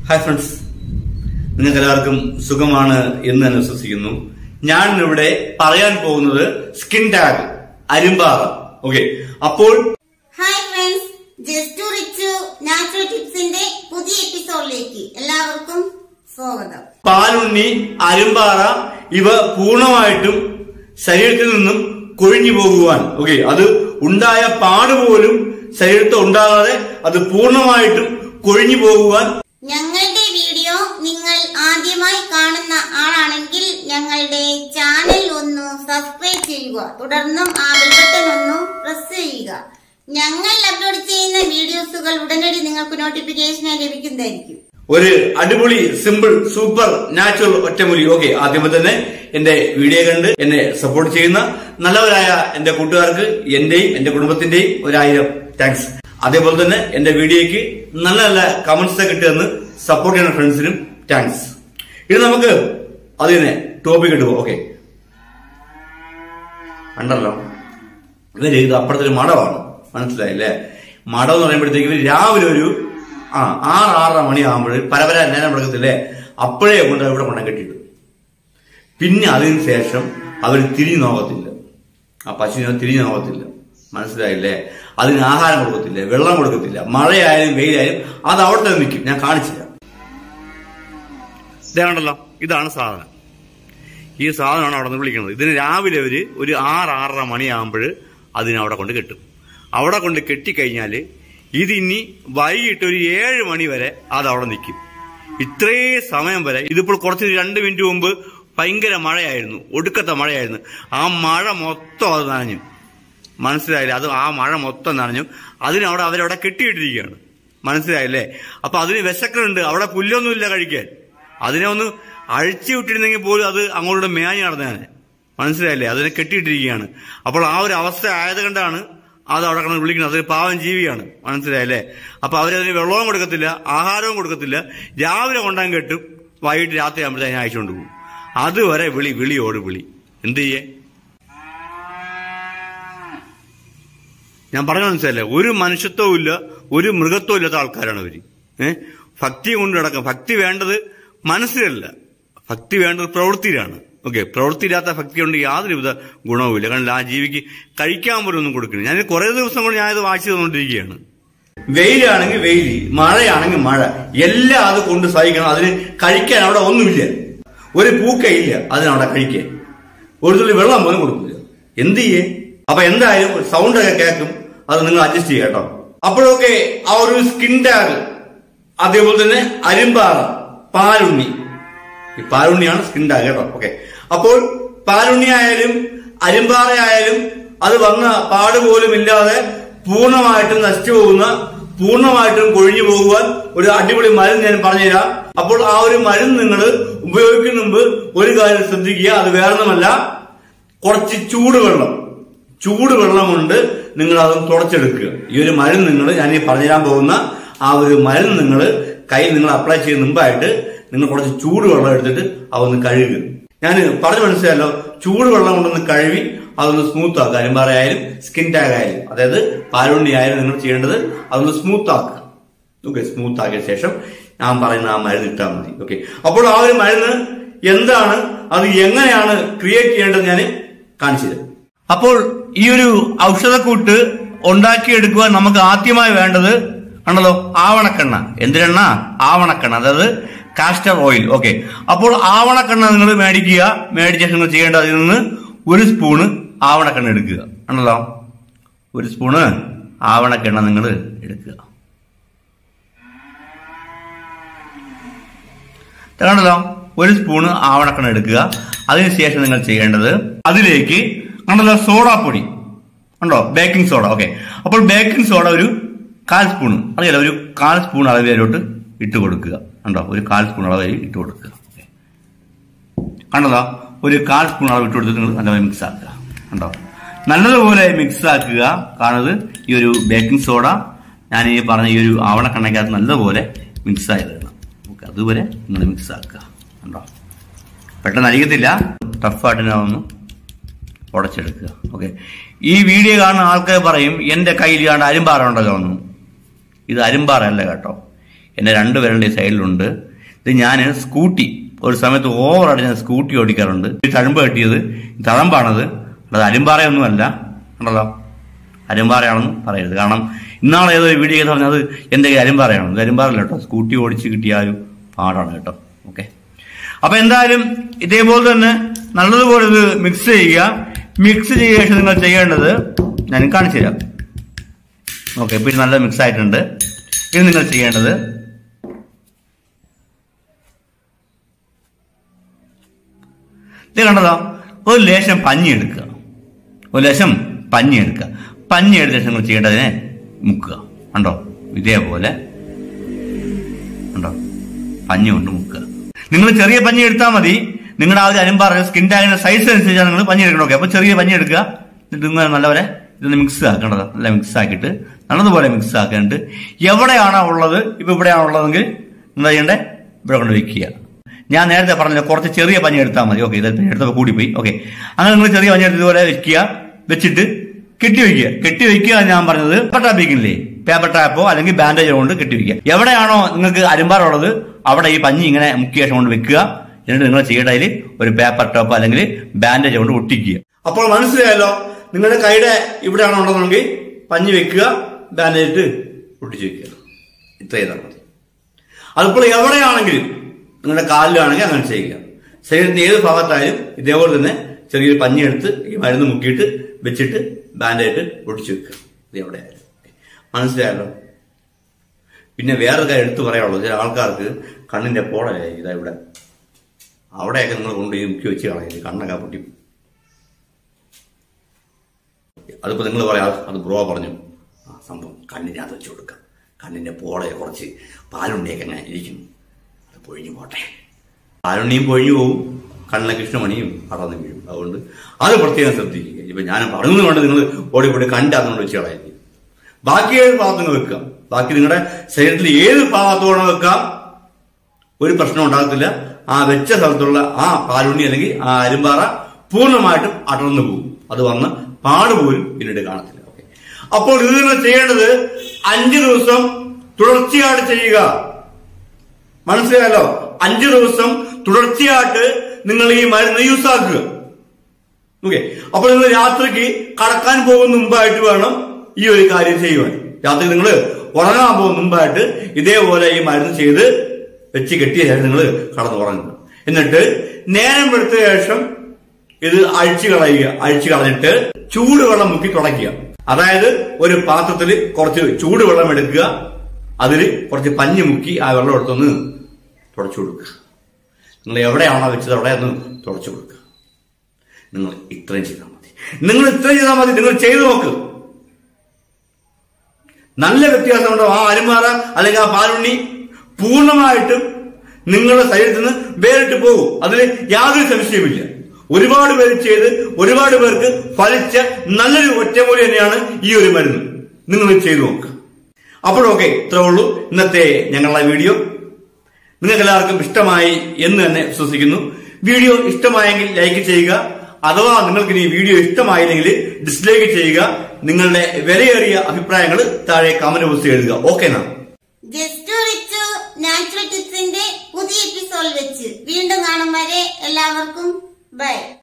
hi friends നിങ്ങൾക്ക് എല്ലാവർക്കും സുഖമാണ് എന്ന് തന്നെ വിശ്വസിക്കുന്നു ഞാൻ ഇവിടെ പറയാൻ പോകുന്നത് സ്കിൻ ടാഗ് അരിമ്പാറ ഓക്കെ അപ്പോൾ hi friends just Richu natural ടിപ്സിന്റെ പുതിയ എപ്പിസോഡിലേക്ക് എല്ലാവർക്കും സ്വാഗതം പാലുണ്ണി അരിമ്പാറ ഇവ പൂർണ്ണമായിട്ടും ശരീരത്തിൽ നിന്നും കൊഴിഞ്ഞു പോകുവാൻ ഓക്കെ അത് ഉണ്ടായ പാട് പോലും ശരീരത്തിൽ ഉണ്ടാകാതെ അത് പൂർണ്ണമായിട്ടും കൊഴിഞ്ഞു പോകുവാൻ ഞങ്ങളുടെ വീഡിയോ നിങ്ങൾ ആദ്യമായി കാണുന്ന ആളാണെങ്കിൽ ഞങ്ങളുടെ ചാനൽ ഒന്ന് സബ്സ്ക്രൈബ് ചെയ്യുക തുടർന്നും ആ ബെൽ ബട്ടൺ ഒന്ന് പ്രസ് ചെയ്യുക ഞങ്ങൾ അപ്ലോഡ് ചെയ്യുന്ന വീഡിയോസുകൾ ഉടനടി നിങ്ങൾക്ക് നോട്ടിഫിക്കേഷനായി ലഭിക്കുന്നതായിരിക്കും ഒരു അടിപൊളി സിമ്പിൾ സൂപ്പർ നാച്ചുറൽ ഒറ്റമൂലി ഓക്കെ ആദ്യമേ തന്നെ എന്റെ വീഡിയോ കണ്ട് എന്നെ സപ്പോർട്ട് ചെയ്യുന്ന നല്ലവരായ എന്റെ കൂട്ടുകാർക്ക് എന്റെയും എന്റെ കുടുംബത്തിന്റെയും ഒരായിരം താങ്ക്സ് അതേപോലെ തന്നെ എന്റെ വീഡിയോയ്ക്ക് നല്ല നല്ല കമന്റ്സ് കിട്ടുമെന്ന് സപ്പോർട്ട് ചെയ്യുന്ന ഫ്രണ്ട്സിനും താങ്ക്സ് ഇത് നമുക്ക് അതിനെ ടോപ്പിക് ഇടുക ഓക്കെ ഉണ്ടല്ലോ ഇവര് ഇത് അപ്പുറത്തൊരു മടമാണ് മനസ്സിലായില്ലേ മടം എന്ന് പറയുമ്പോഴത്തേക്ക് ഇവര് രാവിലെ ഒരു ആ ആറ് ആറര മണിയാകുമ്പോൾ പരപര നേരം എടുക്കത്തില്ലേ അപ്പോഴേ കൊണ്ട് ഇവിടെ കൊണ്ടം കെട്ടിയിട്ട് പിന്നെ അതിന് ശേഷം അവർ തിരിഞ്ഞു നോക്കത്തില്ല ആ പശുവിനെ തിരിഞ്ഞു നോക്കത്തില്ല മനസ്സിലായില്ലേ അതിന് ആഹാരം കൊടുക്കത്തില്ല വെള്ളം കൊടുക്കത്തില്ല മഴയായാലും വെയിലായാലും അത് അവിടെ തന്നെ നിൽക്കും ഞാൻ കാണിച്ചില്ല ഇതാണല്ലോ ഇതാണ് സാധനം ഈ സാധനമാണ് അവിടെ നിന്ന് വിളിക്കുന്നത് ഇതിന് രാവിലെ ഒരു ഒരു ആറ് ആറര മണിയാകുമ്പോൾ അതിനെ അവിടെ കൊണ്ട് കെട്ടും അവിടെ കൊണ്ട് കെട്ടിക്കഴിഞ്ഞാൽ ഇതിനി വൈകിട്ട് ഒരു ഏഴ് മണി വരെ അത് അവിടെ നിൽക്കും ഇത്രയും സമയം വരെ ഇതിപ്പോൾ കുറച്ച് രണ്ട് മിനിറ്റ് മുമ്പ് ഭയങ്കര മഴയായിരുന്നു ഒടുക്കത്തെ മഴയായിരുന്നു ആ മഴ മൊത്തം അത് നനഞ്ഞു മനസ്സിലായില്ലേ അത് ആ മഴ മൊത്തം നനഞ്ഞു അതിനവിടെ അവരവിടെ കെട്ടിയിട്ടിരിക്കുകയാണ് മനസ്സിലായില്ലേ അപ്പൊ അതിന് വിശക്കുന്നുണ്ട് അവിടെ പുല്ലൊന്നുമില്ല കഴിക്കാൻ അതിനെ ഒന്ന് അഴിച്ചു വിട്ടിരുന്നെങ്കിൽ പോലും അത് അങ്ങോട്ട് മേഞ്ഞ് നടന്നേനെ മനസ്സിലായില്ലേ അതിനെ കെട്ടിയിട്ടിരിക്കുകയാണ് അപ്പോൾ ആ ഒരു അവസ്ഥ ആയത് കൊണ്ടാണ് അത് അവിടെ കിടന്ന് വിളിക്കുന്നത് അതൊരു പാവം ജീവിയാണ് മനസ്സിലായല്ലേ അപ്പൊ അവരതിന് വെള്ളവും കൊടുക്കത്തില്ല ആഹാരവും കൊടുക്കത്തില്ല രാവിലെ കൊണ്ടാൻ കെട്ടും വൈകിട്ട് രാത്രി ആകുമ്പോഴത്തേക്കും അയച്ചുകൊണ്ട് പോകും അതുവരെ വിളി വിളിയോട് വിളി എന്ത് ചെയ്യേ ഞാൻ പറഞ്ഞ മനസ്സിലല്ലേ ഒരു മനുഷ്യത്വവും ഇല്ല ഒരു മൃഗത്വവും ഇല്ലാത്ത ആൾക്കാരാണ് അവര് ഏഹ് ഭക്തി കൊണ്ട് നടക്കും ഭക്തി വേണ്ടത് മനസ്സിലല്ല ഭക്തി വേണ്ടത് പ്രവൃത്തിയിലാണ് ഓക്കെ പ്രവൃത്തിയില്ലാത്ത ഭക്തി കൊണ്ട് യാതൊരു വിധ ഗുണവുമില്ല കാരണം ആ ജീവിക്ക് കഴിക്കാൻ പോലും ഒന്നും കൊടുക്കില്ല ഞാൻ കുറെ ദിവസം കൊണ്ട് ഞാനിത് വായിച്ചു തന്നുകൊണ്ടിരിക്കുകയാണ് വെയിലാണെങ്കിൽ വെയിൽ മഴയാണെങ്കിൽ മഴ എല്ലാം അത് കൊണ്ട് സഹിക്കണം അതിന് കഴിക്കാൻ അവിടെ ഒന്നുമില്ല ഒരു പൂക്കയില്ല അതിനവിടെ കഴിക്കാൻ ഒരു തുള്ളി വെള്ളം പോലും കൊടുക്കില്ല എന്ത് ചെയ്യേ അപ്പൊ എന്തായാലും സൗണ്ട് ഒക്കെ കേൾക്കും അത് നിങ്ങൾ അഡ്ജസ്റ്റ് ചെയ്യുക കേട്ടോ അപ്പോഴൊക്കെ ആ ഒരു സ്കിൻ ടാഗ് അതേപോലെ തന്നെ അരിമ്പാറ പാലുണ്ണി ഈ പാലുണ്ണിയാണ് സ്കിൻ ടാഗ് കേട്ടോ ഓക്കെ അപ്പോൾ പാലുണ്ണി ആയാലും അരിമ്പാറ ആയാലും അത് വന്ന പാട് പോലും ഇല്ലാതെ പൂർണ്ണമായിട്ടും നശിച്ചു പോകുന്ന പൂർണ്ണമായിട്ടും കൊഴിഞ്ഞു പോകുവാൻ ഒരു അടിപൊളി മരുന്ന് ഞാൻ പറഞ്ഞുതരാം അപ്പോൾ ആ ഒരു മരുന്ന് നിങ്ങൾ ഉപയോഗിക്കുന്ന മുമ്പ് ഒരു കാര്യം ശ്രദ്ധിക്കുക അത് വേറൊന്നുമല്ല കുറച്ച് ചൂടുവെള്ളം ചൂടുവെള്ളം കൊണ്ട് നിങ്ങൾ അതും തുടച്ചെടുക്കുക ഈ ഒരു മരുന്ന് നിങ്ങൾ ഞാൻ ഈ പറഞ്ഞുതരാൻ പോകുന്ന ആ ഒരു മരുന്ന് നിങ്ങൾ കയ്യിൽ നിങ്ങൾ അപ്ലൈ ചെയ്യുന്ന മുമ്പായിട്ട് നിങ്ങൾ കുറച്ച് ചൂടുവെള്ളം എടുത്തിട്ട് അതൊന്ന് കഴുകുക ഞാൻ പറഞ്ഞു മനസ്സിലായല്ലോ ചൂടുവെള്ളം കൊണ്ടൊന്ന് കഴുകി അതൊന്ന് സ്മൂത്ത് ആക്കുക അരിമ്പാറ ആയാലും സ്കിൻ ടാഗ് ആയാലും അതായത് പാലുണ്ണി ആയാലും നിങ്ങൾ ചെയ്യേണ്ടത് അതൊന്ന് സ്മൂത്ത് ആക്കുക ഓക്കെ സ്മൂത്ത് ആക്കിയ ശേഷം ഞാൻ പറയുന്ന ആ മരുന്ന് ഇട്ടാൽ മതി ഓക്കെ അപ്പോൾ ആ ഒരു മരുന്ന് എന്താണ് അത് എങ്ങനെയാണ് ക്രിയേറ്റ് ചെയ്യേണ്ടത് ഞാൻ കാണിച്ചു തരാം അപ്പോൾ ഈ ഒരു ഔഷധക്കൂട്ട് ഉണ്ടാക്കിയെടുക്കുവാൻ നമുക്ക് ആദ്യമായി വേണ്ടത് ആണല്ലോ ആവണക്കെണ്ണ എന്തിനെണ്ണ ആവണക്കെണ്ണ അതായത് കാസ്റ്റർ ഓയിൽ ഓക്കെ അപ്പോൾ ആവണക്കെണ്ണ നിങ്ങൾ മേടിക്കുക മേടിച്ച ശേഷം നിങ്ങൾ ചെയ്യേണ്ടത് അതിൽ നിന്ന് ഒരു സ്പൂണ് ആവണക്കെണ്ണ എടുക്കുക ആണല്ലോ ഒരു സ്പൂണ് ആവണക്കെണ്ണ നിങ്ങൾ എടുക്കുക കണ്ടല്ലോ ഒരു സ്പൂണ് ആവണക്കെണ്ണ എടുക്കുക അതിനുശേഷം നിങ്ങൾ ചെയ്യേണ്ടത് അതിലേക്ക് കണ്ടല്ലോ സോഡാപ്പൊടി ഉണ്ടോ ബേക്കിംഗ് സോഡ ഓക്കെ അപ്പോൾ ബേക്കിംഗ് സോഡ ഒരു കാൽ സ്പൂൺ അറിയാലോ ഒരു കാൽ സ്പൂൺ അളവിലോട്ട് ഇട്ട് കൊടുക്കുക കണ്ടോ ഒരു കാൽ സ്പൂൺ അളവിൽ ഇട്ട് കൊടുക്കുക ഓക്കെ കണ്ടല്ലോ ഒരു കാൽ സ്പൂൺ അളവ് ഇട്ട് കൊടുത്തിട്ട് നിങ്ങൾ നല്ലപോലെ മിക്സ് ആക്കുക കണ്ടോ നല്ലതുപോലെ മിക്സ് ആക്കുക കാണുന്നത് ഈ ഒരു ബേക്കിംഗ് സോഡ ഞാൻ ഈ പറഞ്ഞ ഈ ഒരു ആവണക്കണ്ണയ്ക്കകത്ത് നല്ലപോലെ മിക്സ് ആയി വരണം ഓക്കെ അതുവരെ നിങ്ങൾ മിക്സ് ആക്കുക കണ്ടോ പെട്ടെന്ന് അരികത്തില്ല ടഫായിട്ട് ഞാൻ ഒന്ന് ഉടച്ചെടുക്കുക ഓക്കെ ഈ വീഡിയോ കാണുന്ന ആൾക്കാർ പറയും എന്റെ കയ്യിൽ കണ്ട അരിമ്പാറ ഉണ്ടല്ലോ ഒന്നും ഇത് അരിമ്പാറ അല്ല കേട്ടോ എൻ്റെ രണ്ട് വിരലിൻ്റെ ഈ സൈഡിലുണ്ട് ഇത് ഞാൻ സ്കൂട്ടി ഒരു സമയത്ത് ഓവറായിട്ട് ഞാൻ സ്കൂട്ടി ഓടിക്കാറുണ്ട് ഈ തഴമ്പ് കെട്ടിയത് ഈ തഴമ്പാണത് അത് അരിമ്പാറയൊന്നുമല്ല ഉണ്ടല്ലോ അരിമ്പാറയാണെന്ന് പറയരുത് കാരണം ഇന്നാളെ ഏതോ ഒരു വീഡിയോ ചെയ്ത് പറഞ്ഞത് എൻ്റെ കയ്യിൽ അരിമ്പാറയാണ് ഇത് അരിമ്പാറല്ല കേട്ടോ സ്കൂട്ടി ഓടിച്ച് കിട്ടിയാലും പാടാണ് കേട്ടോ ഓക്കെ അപ്പൊ എന്തായാലും ഇതേപോലെ തന്നെ നല്ലതുപോലെ ഇത് മിക്സ് ചെയ്യുക മിക്സ് ചെയ്ത ശേഷം നിങ്ങൾ ചെയ്യേണ്ടത് ഞാൻ കാണിച്ചു തരാം ഓക്കെ ഇപ്പൊ ഇത് നല്ല മിക്സ് ആയിട്ടുണ്ട് ഇത് നിങ്ങൾ ചെയ്യേണ്ടത് ഇത് കണ്ടതോ ഒരു ലേശം പഞ്ഞി എടുക്കുക ഒരു ലേശം പഞ്ഞി എടുക്കുക പഞ്ഞി എടുത്ത ശേഷം നിങ്ങൾ ചെയ്യേണ്ടതിനെ മുക്കുക കണ്ടോ ഇതേപോലെ കണ്ടോ പഞ്ഞി കൊണ്ട് മുക്കുക നിങ്ങൾ ചെറിയ പഞ്ഞി എടുത്താൽ മതി നിങ്ങളുടെ ആ ഒരു അരുമ്പാറ സ്കിൻ ടാഗിന്റെ സൈസ് അനുസരിച്ചാണ് നിങ്ങൾ പഞ്ഞി എടുക്കണം ഓക്കെ അപ്പൊ ചെറിയ പഞ്ഞി എടുക്കുക എന്നിട്ട് നിങ്ങൾ നല്ലവരെ ഇതൊന്ന് മിക്സ് ആക്കേണ്ടത് നല്ല മിക്സ് ആക്കിയിട്ട് നല്ലതുപോലെ മിക്സ് ആക്കിയിട്ട് എവിടെയാണോ ഉള്ളത് ഇപ്പൊ ഇവിടെയാണോ ഉള്ളതെങ്കിൽ എന്താ ചെയ്യണ്ടേ ഇവിടെ കൊണ്ട് വെക്കുക ഞാൻ നേരത്തെ പറഞ്ഞില്ല കുറച്ച് ചെറിയ പഞ്ഞി എടുത്താൽ മതി ഓക്കെ ഇത് എടുത്തപ്പോൾ കൂടിപ്പോയി ഓക്കെ അങ്ങനെ നിങ്ങൾ ചെറിയ പഞ്ഞി എടുത്ത് ഇതുപോലെ വെക്കുക വെച്ചിട്ട് കെട്ടി വെക്കുക കെട്ടി വെക്കുക എന്ന് ഞാൻ പറഞ്ഞത് പേപ്പർ ടാപ്പിക്കില്ലേ പേപ്പർ ടാപ്പോ അല്ലെങ്കിൽ ബാൻഡേജോ കൊണ്ട് കെട്ടി വെക്കുക എവിടെയാണോ നിങ്ങൾക്ക് അരുമ്പാറുള്ളത് അവിടെ ഈ പഞ്ഞി ഇങ്ങനെ മുക്കിയ ശേഷം കൊണ്ട് വെക്കുക എന്നിട്ട് നിങ്ങൾ ചെയ്യേണ്ട അതിൽ ഒരു പേപ്പർ ടോപ്പ് അല്ലെങ്കിൽ ബാൻഡേജ് കൊണ്ട് ഒട്ടിക്കുക അപ്പോൾ മനസ്സിലായല്ലോ നിങ്ങളുടെ കൈയുടെ ഇവിടെയാണോ ഉള്ളതെങ്കിൽ പഞ്ഞി വെക്കുക ബാൻഡേജ് ഇട്ട് ഒട്ടിച്ച് വെക്കുക ഇത്ര ചെയ്താൽ മതി അതിപ്പോൾ എവിടെയാണെങ്കിലും നിങ്ങളുടെ കാലിലാണെങ്കിൽ അങ്ങനെ ചെയ്യുക ശരീരത്തിന്റെ ഏത് ഭാഗത്തായാലും ഇതേപോലെ തന്നെ ചെറിയൊരു പഞ്ഞി എടുത്ത് ഈ മരുന്ന് മുക്കിയിട്ട് വെച്ചിട്ട് ബാൻഡായിട്ട് ഒട്ടിച്ചു വെക്കുക ഇത് എവിടെയായാലും മനസ്സിലായല്ലോ പിന്നെ വേറൊരു കാര്യം എടുത്തു പറയാനുള്ളത് ചില ആൾക്കാർക്ക് കണ്ണിന്റെ പോളയായി ഇതാ ഇവിടെ അവിടെയൊക്കെ നിങ്ങൾ കൊണ്ടുപോയി മുക്കി വെച്ച് കളയില്ല കണ്ണൊക്കെ പൊട്ടി അതിപ്പോ നിങ്ങൾ പറയാം അത് ബ്രോ പറഞ്ഞു ആ സംഭവം കണ്ണിനകത്ത് വെച്ച് കൊടുക്കാം കണ്ണിന്റെ പോളയെ കുറച്ച് പാലുണ്ണിയൊക്കെ അങ്ങനെ ഇരിക്കുന്നു അത് പൊഴിഞ്ഞു പോട്ടെ പാലുണ്ണിയും പൊഴിഞ്ഞു പോവും കണ്ണിലെ കൃഷ്ണമണിയും അടർന്നു വീഴും അതുകൊണ്ട് അത് പ്രത്യേകം ശ്രദ്ധിക്കുക ഇപ്പൊ ഞാൻ പറഞ്ഞത് കൊണ്ട് നിങ്ങൾ ഓടിപ്പോയി കണ്ടാന്നുകൊണ്ട് വെച്ച് കളയാം ബാക്കി ഏത് ഭാഗത്തുനിന്ന് വെക്കാം ബാക്കി നിങ്ങളുടെ ശരീരത്തിൽ ഏത് ഭാഗത്തോടെ വെക്കാം ഒരു പ്രശ്നം ഉണ്ടാകത്തില്ല ആ വെച്ച സ്ഥലത്തുള്ള ആ പാലുണ്ണി അല്ലെങ്കിൽ ആ അരുമ്പാറ പൂർണ്ണമായിട്ടും അടർന്നു പോകും അത് വന്ന് പാട് പോലും പിന്നീട് കാണത്തില്ല ഓക്കെ അപ്പോൾ ഇത് നിങ്ങൾ ചെയ്യേണ്ടത് അഞ്ചു ദിവസം തുടർച്ചയായിട്ട് ചെയ്യുക മനസ്സിലായല്ലോ അഞ്ചു ദിവസം തുടർച്ചയായിട്ട് നിങ്ങൾ ഈ മരുന്ന് യൂസ് ആക്കുക ഓക്കെ അപ്പോൾ നിങ്ങൾ രാത്രിക്ക് കടക്കാൻ പോകുന്ന മുമ്പായിട്ട് വേണം ഈ ഒരു കാര്യം ചെയ്യുവാൻ രാത്രി നിങ്ങൾ ഉറങ്ങാൻ പോകുന്ന മുമ്പായിട്ട് ഇതേപോലെ ഈ മരുന്ന് ചെയ്ത് വെച്ച് കെട്ടിയ ശേഷം നിങ്ങൾ കടന്നുറങ്ങുക എന്നിട്ട് നേരം വെളുത്ത ശേഷം ഇത് അഴിച്ചു കളയുക അഴിച്ചു കളഞ്ഞിട്ട് ചൂടുവെള്ളം മുക്കി തുടയ്ക്കുക അതായത് ഒരു പാത്രത്തിൽ കുറച്ച് ചൂടുവെള്ളം എടുക്കുക അതിൽ കുറച്ച് പഞ്ഞി മുക്കി ആ വെള്ളം എടുത്തൊന്ന് തുടച്ചു കൊടുക്കുക നിങ്ങൾ എവിടെയാണോ വെച്ചത് അവിടെ ഒന്ന് തുടച്ചു കൊടുക്കുക നിങ്ങൾ ഇത്രയും ചെയ്താൽ മതി നിങ്ങൾ ഇത്രയും ചെയ്താൽ മതി നിങ്ങൾ ചെയ്തു നോക്ക് നല്ല വ്യത്യാസമുണ്ടോ ആ അരുമാറ അല്ലെങ്കിൽ ആ പാലുണ്ണി പൂർണ്ണമായിട്ടും നിങ്ങളുടെ ശരീരത്തിൽ നിന്ന് വേറിട്ട് പോകും അതിൽ യാതൊരു സംശയമില്ല ഒരുപാട് പേര് ചെയ്ത് ഒരുപാട് പേർക്ക് ഫലിച്ച നല്ലൊരു ഒറ്റമൂലി തന്നെയാണ് ഈ ഒരു മരുന്ന് നിങ്ങൾ ചെയ്തു നോക്കുക അപ്പോഴൊക്കെ ഇത്രേ ഉള്ളൂ ഇന്നത്തെ ഞങ്ങളുടെ വീഡിയോ നിങ്ങൾക്ക് എല്ലാവർക്കും ഇഷ്ടമായി എന്ന് തന്നെ വിശ്വസിക്കുന്നു വീഡിയോ ഇഷ്ടമായെങ്കിൽ ലൈക്ക് ചെയ്യുക അഥവാ നിങ്ങൾക്ക് ഈ വീഡിയോ ഇഷ്ടമായില്ലെങ്കിൽ ഡിസ്ലൈക്ക് ചെയ്യുക നിങ്ങളുടെ വിലയേറിയ അഭിപ്രായങ്ങൾ താഴെ കമന്റ് ബോക്സിൽ എഴുതുക ഓക്കെ നാ ജസ്റ്റ് റിച്ച് നാച്ചുറൽ ടിപ്സിന്റെ പുതിയ എപ്പിസോഡ് വെച്ച് വീണ്ടും കാണും വരെ എല്ലാവർക്കും ബൈ